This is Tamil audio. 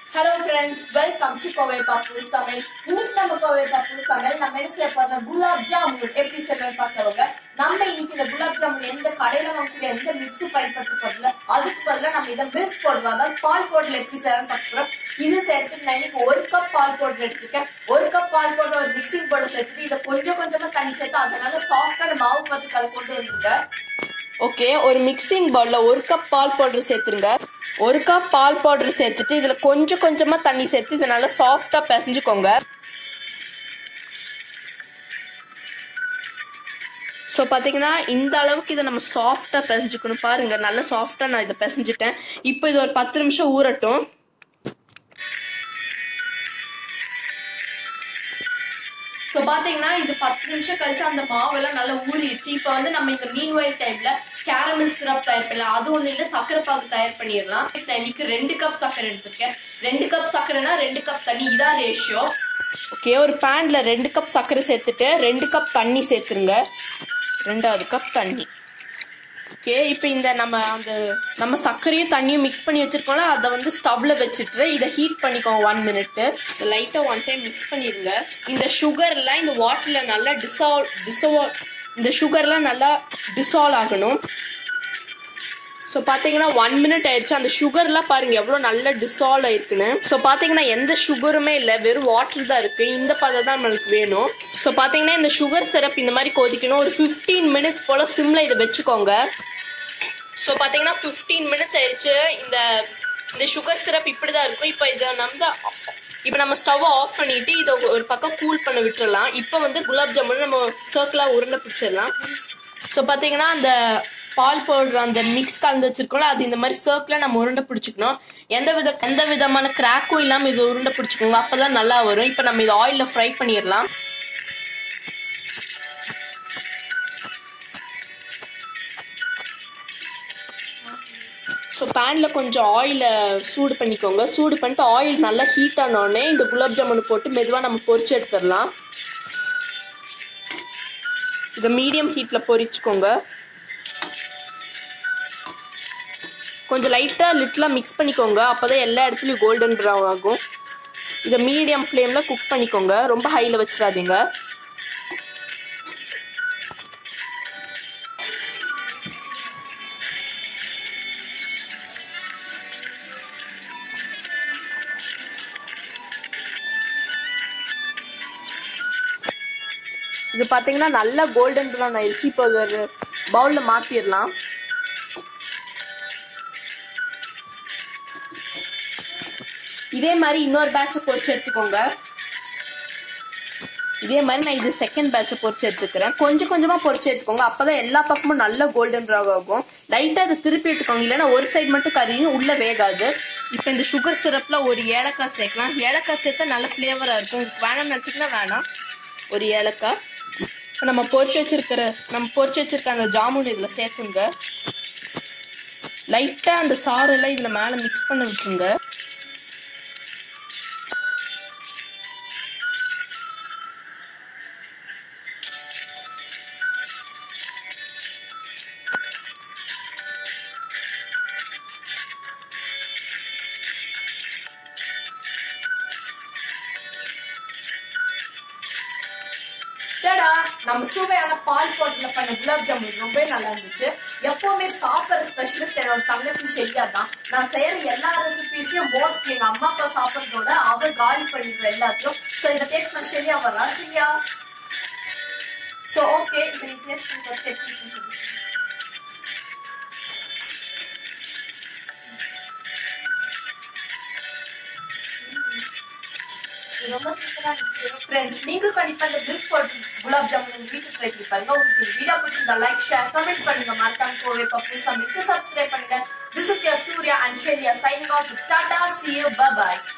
hello friends welcome to Kovai Pappu சமையல் இன்னைக்கு நம்ம கோவை பப்பு சமையல் நம்ம என்ன செய்ய போறோம் குலாப் ஜாமுன் எப்படி செய்யறதுன்னு பார்க்கவங்க நம்ம இன்னைக்கு இந்த குலாப் ஜாமுன் எந்த கடையில வாங்கக்கூடிய எந்த மிக்ஸ் பயன்படுத்த போறதுல அதுக்கு பதிலா நம்ம இதை மில்க் பவுடர் அதாவது பால் பவுடர்ல எப்படி செய்யலாம்னு பார்க்க போறோம் இது சேர்த்துட்டு நான் இன்னைக்கு ஒரு கப் பால் பவுடர் எடுத்திருக்கேன் ஒரு கப் பால் பவுடர் ஒரு மிக்சிங் பவுடர் சேர்த்துட்டு இதை கொஞ்சம் கொஞ்சமா தண்ணி சேர்த்து அதனால சாஃப்டான மாவு பத்துக்கு அதை கொண்டு வந்துருங்க ஓகே ஒரு மிக்சிங் பவுல்ல ஒரு கப் பால் பவுடர் சேர்த்துருங்க ஒரு கப் பால் பவுடர் சேர்த்துட்டு இதுல கொஞ்சம் கொஞ்சமா தண்ணி சேர்த்து இதை நல்லா சாஃப்டா பிசைஞ்சுக்கோங்க ஸோ பார்த்தீங்கன்னா இந்த அளவுக்கு இதை நம்ம சாஃப்டாக பிசைஞ்சுக்கணும் பாருங்க நல்லா சாஃப்டாக நான் இதை பிசைஞ்சிட்டேன் இப்போ இது ஒரு பத்து நிமிஷம் ஊறட்டும் ஸோ பார்த்தீங்கன்னா இது பத்து நிமிஷம் கழிச்சு அந்த மாவெல்லாம் நல்லா ஊறிடுச்சு இப்போ வந்து நம்ம இந்த மீன் வயல் டைம்ல கேரமல் சிரப் தயார் பண்ணலாம் அது ஒன்றும் இல்லை சக்கரை பாகு தயார் பண்ணிடலாம் நான் இன்னைக்கு ரெண்டு கப் சக்கரை எடுத்திருக்கேன் ரெண்டு கப் சக்கரைனா ரெண்டு கப் தண்ணி இதான் ரேஷியோ ஓகே ஒரு பேன்ல ரெண்டு கப் சர்க்கரை சேர்த்துட்டு ரெண்டு கப் தண்ணி சேர்த்துருங்க ரெண்டாவது கப் தண்ணி ஓகே இப்போ இந்த நம்ம அந்த நம்ம சர்க்கரையும் தண்ணியும் மிக்ஸ் பண்ணி வச்சிருக்கோம்ல அதை வந்து ஸ்டவ்ல வச்சுட்டு இதை ஹீட் பண்ணிக்கோங்க ஒன் மினிட் லைட்டா ஒன் டைம் மிக்ஸ் பண்ணிடுங்க இந்த சுகர்லாம் இந்த வாட்டர்ல நல்லா டிசால்வ் டிசால்வ் இந்த சுகர்லாம் நல்லா டிசால்வ் ஆகணும் ஸோ பார்த்தீங்கன்னா ஒன் மினிட் ஆயிடுச்சு அந்த சுகர்லாம் பாருங்க எவ்வளோ நல்லா டிசால்வ் ஆயிருக்குன்னு ஸோ பார்த்தீங்கன்னா எந்த சுகருமே இல்லை வெறும் வாட்டர் தான் இருக்கு இந்த பதம் தான் நம்மளுக்கு வேணும் ஸோ பார்த்தீங்கன்னா இந்த சுகர் சிரப் இந்த மாதிரி கொதிக்கணும் ஒரு ஃபிஃப்டீன் மினிட்ஸ் போல சிம்ல இதை வச்சுக்கோங்க ஸோ பார்த்தீங்கன்னா ஃபிஃப்டீன் மினிட்ஸ் ஆயிடுச்சு இந்த இந்த சுகர் சிரப் இப்படி தான் இருக்கும் இப்போ இதை நம்ம இப்போ நம்ம ஸ்டவ் ஆஃப் பண்ணிட்டு இதை ஒரு பக்கம் கூல் பண்ண விட்டுறலாம் இப்போ வந்து குலாப் ஜாமுன் நம்ம சர்க்கிளாக உருண்டை பிடிச்சிடலாம் ஸோ பார்த்தீங்கன்னா அந்த பால் பவுடர் அந்த மிக்ஸ் கலந்து வச்சிருக்கோம்ல அது இந்த மாதிரி சர்க்கிள நம்ம உருண்டை பிடிச்சிக்கணும் எந்த வித எந்த விதமான கிராக்கும் இல்லாமல் இது உருண்டை பிடிச்சிக்கோங்க அப்பதான் நல்லா வரும் இப்போ நம்ம இதை ஆயிலில் ஃப்ரை பண்ணிடலாம் ஸோ பேனில் கொஞ்சம் ஆயிலை சூடு பண்ணிக்கோங்க சூடு பண்ணிட்டு ஆயில் நல்லா ஹீட் ஆனோடனே இந்த குலாப் ஜாமுன் போட்டு மெதுவாக நம்ம பொரிச்சு எடுத்துடலாம் இதை மீடியம் ஹீட்டில் பொரிச்சுக்கோங்க கொஞ்சம் லைட்டாக லிட்டில் மிக்ஸ் பண்ணிக்கோங்க அப்போ தான் எல்லா இடத்துலையும் கோல்டன் ப்ரௌன் ஆகும் இதை மீடியம் ஃப்ளேமில் குக் பண்ணிக்கோங்க ரொம்ப ஹையில் வச்சிடாதீங்க இது பார்த்தீங்கன்னா நல்லா கோல்டன் ப்ரௌன் ஆயிடுச்சு இப்போ ஒரு பவுலில் மாற்றிடலாம் இதே மாதிரி இன்னொரு பேட்சை பொரிச்சு எடுத்துக்கோங்க இதே மாதிரி நான் இது செகண்ட் பேட்சை பொரிச்சு எடுத்துக்கிறேன் கொஞ்சம் கொஞ்சமாக பொரிச்சு எடுத்துக்கோங்க அப்போதான் எல்லா பக்கமும் நல்ல கோல்டன் ப்ரௌன் ஆகும் லைட்டாக இதை திருப்பி எடுத்துக்கோங்க இல்லைன்னா ஒரு சைடு மட்டும் கறியும் உள்ளே வேகாது இப்போ இந்த சுகர் சிரப்பில் ஒரு ஏலக்காய் சேர்க்கலாம் ஏலக்காய் சேர்த்தா நல்ல ஃப்ளேவராக இருக்கும் வேணாம்னு நினச்சிங்கன்னா வேணாம் ஒரு ஏலக்காய் இப்போ நம்ம பொரிச்சு வச்சிருக்கிற நம்ம பொரிச்சு வச்சிருக்க அந்த ஜாமுன் இதில் சேர்த்துங்க லைட்டாக அந்த சாரெல்லாம் இதில் மேலே மிக்ஸ் பண்ண விட்டுருங்க டடா நம்ம சுவையான பால் பவுடர்ல பண்ண குலாப் ஜாமுன் ரொம்பவே நல்லா இருந்துச்சு எப்பவுமே சாப்பிடுற ஸ்பெஷலிஸ்ட் என்னோட தங்கச்சி ஷெல்லியா தான் நான் செய்யற எல்லா ரெசிபிஸையும் மோஸ்ட்லி எங்க அம்மா அப்பா சாப்பிடுறதோட அவ காலி பண்ணிடுவேன் எல்லாத்தையும் சோ இதை டேஸ்ட் பண்ண ஷெல்லியா வரா ஷெல்லியா சோ ஓகே இதை நீ டேஸ்ட் பண்ணி பார்த்து எப்படி இருக்குன்னு சொல்லு ரொம்ப சூப்பரா இருந்துச்சு ஃப்ரெண்ட்ஸ் நீங்களும் கண்டிப்பா இந்த மில்க் பவுடர் குலாப் ஜாமுன் உங்க வீட்டுல ட்ரை பண்ணி பாருங்க உங்களுக்கு இந்த வீடியோ பிடிச்சிருந்தா லைக் ஷேர் கமெண்ட் பண்ணுங்க மறக்காம கோவை பப்ளி சமைக்கு சப்ஸ்கிரைப் பண்ணுங்க this is your Surya and Shelya signing off tata see you by